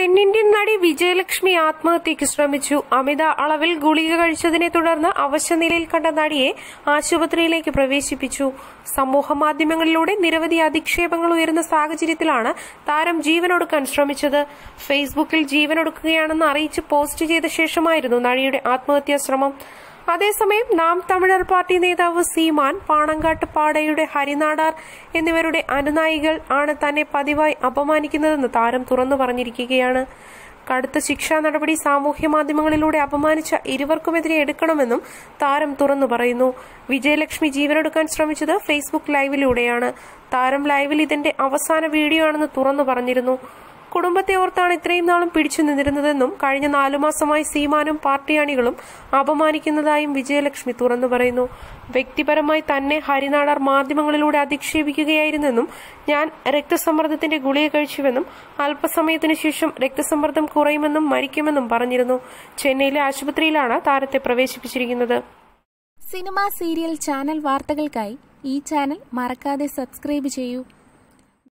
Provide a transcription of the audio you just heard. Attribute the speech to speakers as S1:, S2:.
S1: തെന്നിന്ത്യൻ നടി വിജയലക്ഷ്മി ആത്മഹത്യയ്ക്ക് ശ്രമിച്ചു അമിത അളവിൽ ഗുളിക കഴിച്ചതിനെ തുടർന്ന് അവശനിലയിൽ കണ്ട നടിയെ ആശുപത്രിയിലേക്ക് പ്രവേശിപ്പിച്ചു സമൂഹ മാധ്യമങ്ങളിലൂടെ നിരവധി അധിക്ഷേപങ്ങൾ ഉയരുന്ന സാഹചര്യത്തിലാണ് താരം ജീവനൊടുക്കാൻ ശ്രമിച്ചത് ഫേസ്ബുക്കിൽ ജീവനൊടുക്കുകയാണെന്ന് അറിയിച്ച് പോസ്റ്റ് ചെയ്ത ശേഷമായിരുന്നു നടിയുടെ ആത്മഹത്യാ ശ്രമം അതേസമയം നാം തമിഴർ പാർട്ടി നേതാവ് സീമാൻ പാണങ്കാട്ട് പാടയുടെ ഹരിനാടാർ എന്നിവരുടെ അനുനായികൾ ആണ് തന്നെ പതിവായി അപമാനിക്കുന്നതെന്ന് താരം തുറന്നു പറഞ്ഞിരിക്കുകയാണ് കടുത്ത ശിക്ഷാ നടപടി സാമൂഹ്യ മാധ്യമങ്ങളിലൂടെ അപമാനിച്ച ഇരുവർക്കുമെതിരെ എടുക്കണമെന്നും താരം തുറന്നു പറയുന്നു വിജയലക്ഷ്മി ജീവനെടുക്കാൻ ശ്രമിച്ചത് ഫേസ്ബുക്ക് ലൈവിലൂടെയാണ് താരം ലൈവിൽ ഇതിന്റെ അവസാന വീഡിയോ ആണെന്ന് തുറന്നു പറഞ്ഞിരുന്നു കുടുംബത്തെ ഓർത്താണ് ഇത്രയും നാളും പിടിച്ചു നിന്നിരുന്നതെന്നും കഴിഞ്ഞ നാലു മാസമായി സീമാനും പാർട്ടി അണികളും അപമാനിക്കുന്നതായും വിജയലക്ഷ്മി തുറന്നു പറയുന്നു വ്യക്തിപരമായി തന്നെ ഹരിനാടാർ മാധ്യമങ്ങളിലൂടെ അധിക്ഷേപിക്കുകയായിരുന്നെന്നും ഞാൻ രക്തസമ്മർദ്ദത്തിന്റെ ഗുളിക കഴിച്ചുവെന്നും അല്പസമയത്തിനു ശേഷം രക്തസമ്മർദ്ദം കുറയുമെന്നും മരിക്കുമെന്നും പറഞ്ഞിരുന്നു ചെന്നൈയിലെ ആശുപത്രിയിലാണ് താരത്തെ പ്രവേശിപ്പിച്ചിരിക്കുന്നത്
S2: സിനിമ സീരിയൽ ചാനൽ വാർത്തകൾക്കായി ഈ ചാനൽ മറക്കാതെ സബ്സ്ക്രൈബ് ചെയ്യൂ